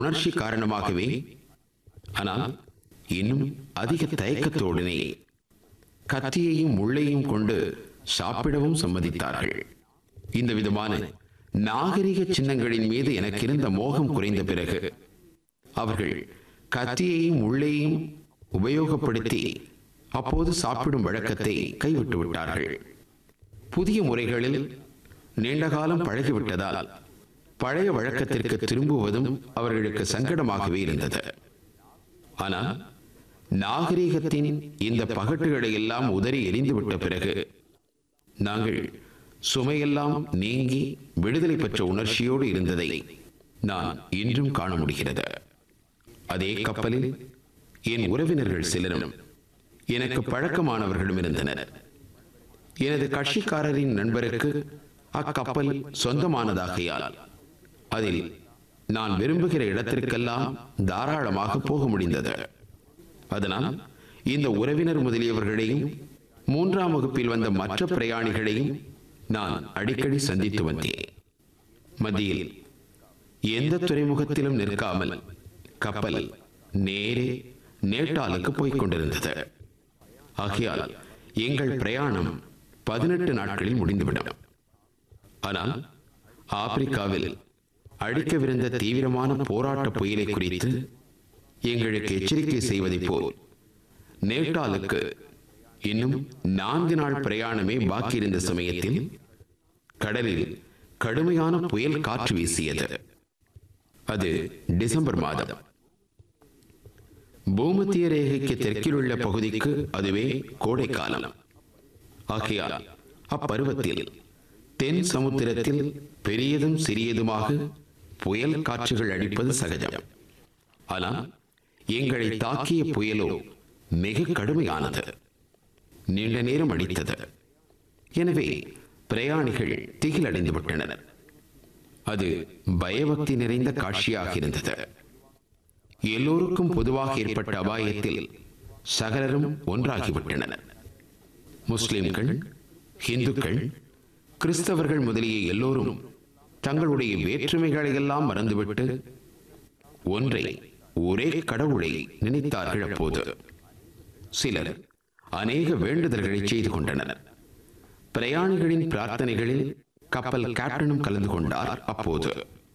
உணர்ச்சி காரணமாகவே ஆனால் இன்னும் அதிக தயக்கத்தோடனே கத்தியையும் முள்ளையும் கொண்டு சாப்பிடவும் சம்மதித்தார்கள் இந்த விதமான நாகரிக சின்னங்களின் மீது எனக்கு இருந்த மோகம் குறைந்த பிறகு அவர்கள் கத்தியையும் முள்ளையும் உபயோகப்படுத்தி அப்போது சாப்பிடும் வழக்கத்தை கைவிட்டு விட்டார்கள் புதிய முறைகளில் நீண்ட காலம் பழகிவிட்டதால் பழைய வழக்கத்திற்கு திரும்புவதும் அவர்களுக்கு சங்கடமாகவே இருந்தது ஆனால் நாகரீகத்தின் இந்த பகட்டுகளை எல்லாம் உதறி எரிந்துவிட்ட பிறகு நாங்கள் சுமையெல்லாம் நீங்கி விடுதலை பெற்ற உணர்ச்சியோடு இருந்ததை நான் இன்றும் காண முடிகிறது அதே கப்பலில் என் உறவினர்கள் சிலரும் எனக்கு பழக்கமானவர்களும் இருந்தனர் எனது கட்சிக்காரரின் நண்பருக்கு அக்கப்பல் சொந்தமானதாகையால் அதில் நான் விரும்புகிற இடத்திற்கெல்லாம் தாராளமாக போக முடிந்தது அதனால் இந்த உறவினர் முதலியவர்களையும் மூன்றாம் வகுப்பில் வந்த மற்ற பிரயாணிகளையும் நான் அடிக்கடி சந்தித்து வந்தேன் மத்தியில் எந்த துறைமுகத்திலும் நிற்காமல் கப்பல் நேரே நேட்டாலுக்கு போய்க் கொண்டிருந்தது ஆகையால் எங்கள் பிரயாணம் பதினெட்டு நாட்களில் முடிந்துவிடும் ஆனால் ஆப்பிரிக்காவில் அடிக்கவிருந்த தீவிரமான போராட்ட புயலை குறித்து எங்களுக்கு எச்சரிக்கை செய்வதைப் போல் நேட்டாலுக்கு இன்னும் நான்கு நாள் பிரயாணமே பாக்கி இருந்த சமயத்தில் கடலில் கடுமையான புயல் காற்று வீசியது அது டிசம்பர் மாதம் பூமத்திய ரேகைக்கு தெற்கில் உள்ள பகுதிக்கு அதுவே கோடைக்காலம் ஆகையால் அப்பருவத்தில் தென் சமுத்திரத்தில் பெரியதும் சிறியதுமாக புயல் காற்றுகள் அடிப்பது சகஜம் ஆனால் எங்களை தாக்கிய புயலோ மிக கடுமையானது நீண்ட நேரம் அடித்தது எனவே பிரயாணிகள் திகிலடைந்து விட்டனர் அது பயபக்தி நிறைந்த காட்சியாக இருந்தது எல்லோருக்கும் பொதுவாக ஏற்பட்ட அபாயத்தில் சகலரும் ஒன்றாகிவிட்டனர் முஸ்லிம்கள் இந்துக்கள் கிறிஸ்தவர்கள் முதலிய எல்லோரும் தங்களுடைய வேற்றுமைகளை எல்லாம் மறந்துவிட்டு ஒன்றை ஒரே கடவுளை நினைத்தார்கள் அப்போது சிலர் அநேக வேண்டுதல்களை செய்து கொண்டனர் பிரயாணிகளின் பிரார்த்தனைகளில் கப்பல் கேப்டனும் கலந்து கொண்டார் அப்போது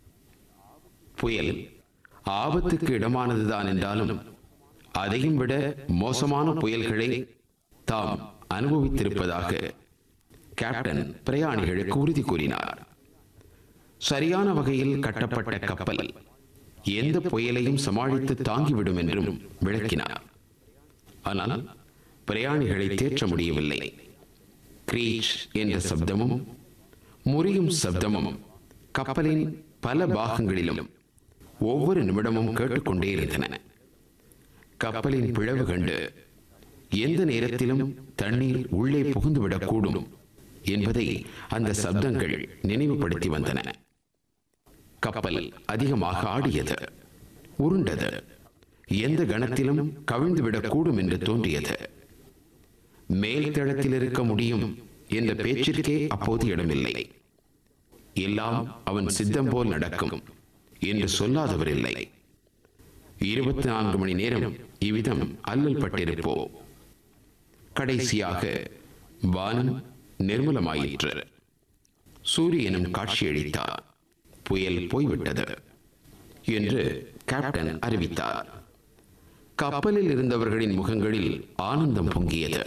புயல் ஆபத்துக்கு இடமானதுதான் என்றாலும் அதையும் விட மோசமான புயல்களை தாம் அனுபவித்திருப்பதாக கேப்டன் பிரயாணிகளுக்கு உறுதி கூறினார் சரியான வகையில் கட்டப்பட்ட கப்பல் எந்த புயலையும் சமாளித்து தாங்கிவிடும் என்றும் விளக்கினார் ஆனால் பிரயாணிகளை தேற்ற முடியவில்லை கிரீச் என்ற சப்தமும் முறியும் சப்தமும் கப்பலின் பல பாகங்களிலும் ஒவ்வொரு நிமிடமும் கேட்டுக்கொண்டே இருந்தன கப்பலின் பிளவு கண்டு எந்த நேரத்திலும் தண்ணீர் உள்ளே புகுந்துவிடக்கூடும் என்பதை அந்த சப்தங்கள் நினைவுபடுத்தி வந்தன கப்பல் அதிகமாக ஆடியது உருண்டது எந்த கணத்திலும் கவிழ்ந்துவிடக்கூடும் என்று தோன்றியது மேல் தளத்தில் இருக்க முடியும் என்ற பேச்சிற்கே அப்போது இடமில்லை எல்லாம் அவன் சித்தம் போல் நடக்கும் என்று சொல்லாதவர் இல்லை இருபத்தி நான்கு மணி நேரம் இவ்விதம் அல்லல் பட்டிருப்போ கடைசியாக வானம் நிர்மலமாயிற்று சூரியனும் காட்சியளித்தார் புயல் போய்விட்டது என்று கேப்டன் அறிவித்தார் கப்பலில் இருந்தவர்களின் முகங்களில் ஆனந்தம் பொங்கியது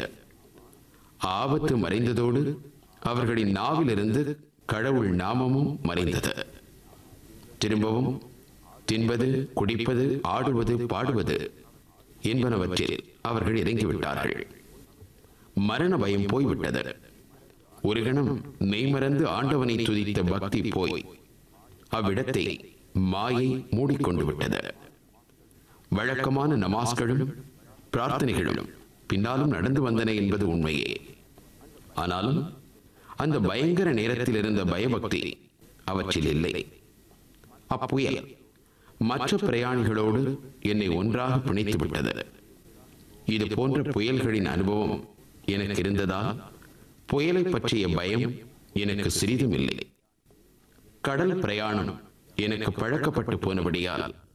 ஆபத்து மறைந்ததோடு அவர்களின் நாவிலிருந்து கடவுள் நாமமும் மறைந்தது திரும்பவும் தின்பது குடிப்பது ஆடுவது பாடுவது என்பனவற்றில் அவர்கள் இறங்கிவிட்டார்கள் மரண பயம் போய்விட்டது ஒரு கணம் மெய்மறந்து ஆண்டவனை துதித்த பக்தி போய் அவ்விடத்தை மாயை மூடிக்கொண்டு விட்டது வழக்கமான நமாஸ்களும் பிரார்த்தனைகளும் பின்னாலும் நடந்து வந்தன என்பது உண்மையே ஆனாலும் அந்த பயங்கர நேரத்தில் இருந்த பயபக்தி அவற்றில் இல்லை அப்புயல் மற்ற பிரயாணிகளோடு என்னை ஒன்றாக பிணைத்து விட்டது இது போன்ற புயல்களின் அனுபவம் எனக்கு இருந்ததால் புயலை பற்றிய பயம் எனக்கு சிறிதும் இல்லை கடல் பிரயாணம் எனக்கு பழக்கப்பட்டு போனபடியால்